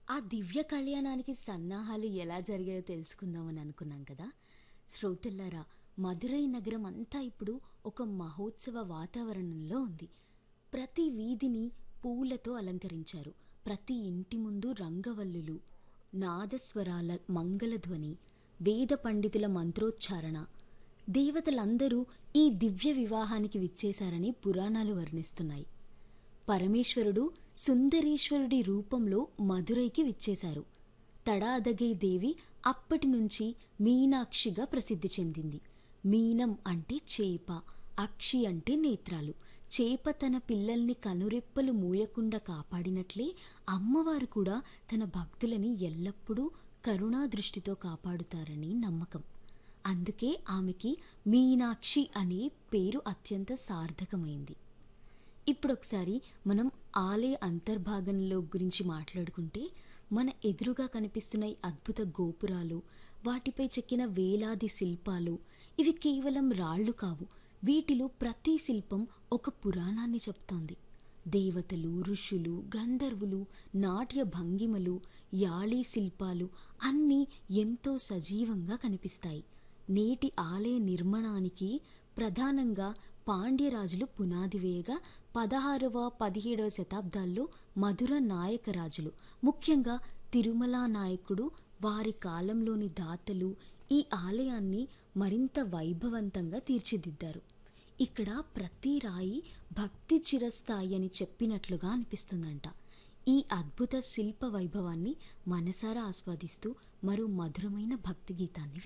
ఆ దివ్య కళ్యాణానికి సన్నాహాలు ఎలా జరిగాయో తెలుసుకుందామని అనుకున్నాం కదా శ్రోతల్లారా మదురై నగరం అంతా ఇప్పుడు ఒక మహోత్సవ వాతావరణంలో ఉంది ప్రతి వీధిని పూలతో అలంకరించారు ప్రతి ఇంటి ముందు రంగవల్లులు నాదస్వరాల మంగళధ్వని వేద పండితుల మంత్రోచ్చారణ దేవతలందరూ ఈ దివ్య వివాహానికి విచ్చేశారని పురాణాలు వర్ణిస్తున్నాయి పరమేశ్వరుడు సుందరీశ్వరుడి రూపంలో మదురైకి విచ్చేశారు తడాదగై దేవి అప్పటి నుంచి మీనాక్షిగా ప్రసిద్ధి చెందింది మీనం అంటే చేప అక్షి అంటే నేత్రాలు చేప తన పిల్లల్ని కనురెప్పలు మూయకుండా కాపాడినట్లే అమ్మవారు కూడా తన భక్తులని ఎల్లప్పుడూ కరుణా దృష్టితో కాపాడుతారని నమ్మకం అందుకే ఆమెకి మీనాక్షి అనే పేరు అత్యంత సార్థకమైంది ఇప్పుడు ఒకసారి మనం ఆలయ అంతర్భాగంలో గురించి మాట్లాడుకుంటే మన ఎదురుగా కనిపిస్తున్న ఈ అద్భుత గోపురాలు వాటిపై చెక్కిన వేలాది శిల్పాలు ఇవి కేవలం రాళ్ళు కావు వీటిలో ప్రతి శిల్పం ఒక పురాణాన్ని చెప్తోంది దేవతలు ఋషులు గంధర్వులు నాట్య భంగిమలు యాళీ శిల్పాలు అన్నీ ఎంతో సజీవంగా కనిపిస్తాయి నేటి ఆలయ నిర్మాణానికి ప్రధానంగా పాండ్యరాజులు పునాది వేయగా పదహారవ పదిహేడవ శతాబ్దాల్లో మధుర నాయకరాజులు ముఖ్యంగా తిరుమల నాయకుడు వారి కాలంలోని దాతలు ఈ ఆలయాన్ని మరింత వైభవంతంగా తీర్చిదిద్దారు ఇక్కడ ప్రతి రాయి భక్తి చిరస్థాయి అని చెప్పినట్లుగా అనిపిస్తుందంట ఈ అద్భుత శిల్ప వైభవాన్ని మనసారా ఆస్వాదిస్తూ మరో మధురమైన భక్తి గీతాన్ని